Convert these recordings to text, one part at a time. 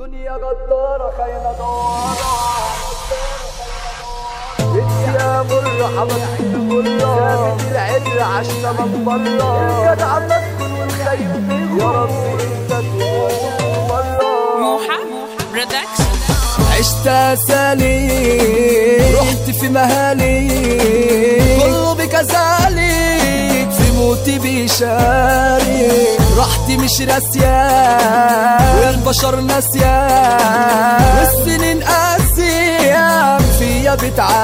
دنيا غدارة خاينة دوارة انت يا مرة حبيبتي مرة ثابت العر عشنا من برا الجدع مسكن والخيب يا رب انت تكون مرة موحى برودكشن عشت سالي رحت في مهالي كله بكذلك في موتي بيشاري راحتي مش راسية والبشر ناسية والسنين قاسية فيا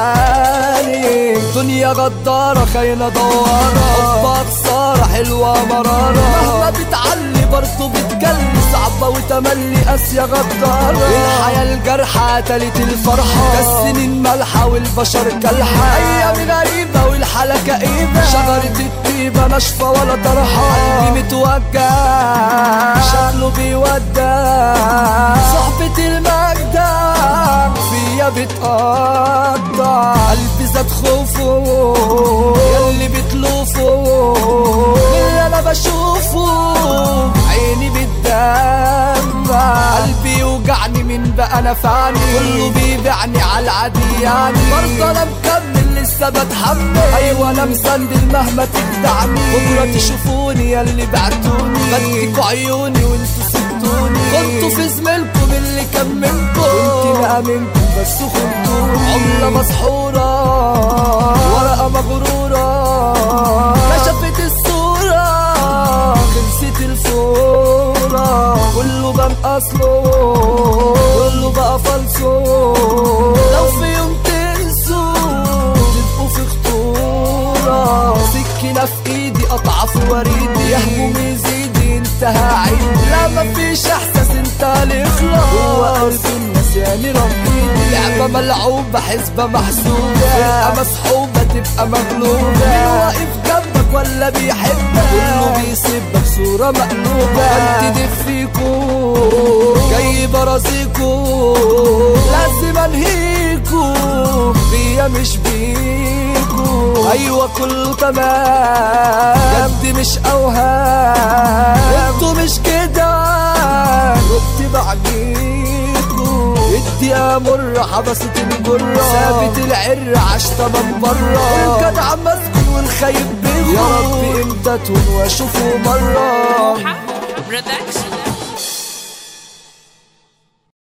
بتعاني دنيا غدارة خاينة دوارة حبها خسارة حلوة مرارة مهما بتعلي برضه بتجلي صعبة وتملي قاسية غدارة الحياة الجرحى تلت الفرحة كالسنين ملحة والبشر كالحة أيام غريبة والحالة كئيبة شجرة الطيبة ناشفة ولا طرحة قلبي متوجع شكله بيودع صحبة المجدع فيا بتقطع قلبي زاد خوفه ياللي بتلوفه اللي انا بشوفه عيني بتدمع قلبي يوجعني من بقى نفعني كله بيبيعني على العادي يعني برضه انا مكمل لسه بتحمل ايوه انا مسندل مهما تخدعني بكره تشوفوني ياللي بعتوني بديكوا عيوني وانتوا سبتوني كنتوا في زميلكم اللي كملكم كنت بقى منكم بس خنتوني عملة مسحورة ورقة مغرورة كشفت الصورة خلصت الفورة كله بقى مقصله كله بقى فالصو لو في يوم تنسوا تبقوا في خطورة سكينة في ايدي قطعة في وريدي يا همومي يزيدي انتهى عيدي لا مفيش احساس انت الاخلاص هو قلب الناس يعني ربيني لعبة ملعوبة حسبة محسوبة فرقة مسحوبة تبقى مغلوبة مين واقف جنبك ولا بيحبك كله بيسبك صورة مقلوبة انت فيكو جاي برازيكو لازم انهيكو بيا مش بيكو ايوه كله تمام جد مش اوهام انتوا مش كده كنت بعجيكو الدقيقة مرة حبست الجرة ثابت العر عشت من برا الجدع مسكن والخيب بيغرى يا رب امتى تون واشوفه مرة موحى برودكشن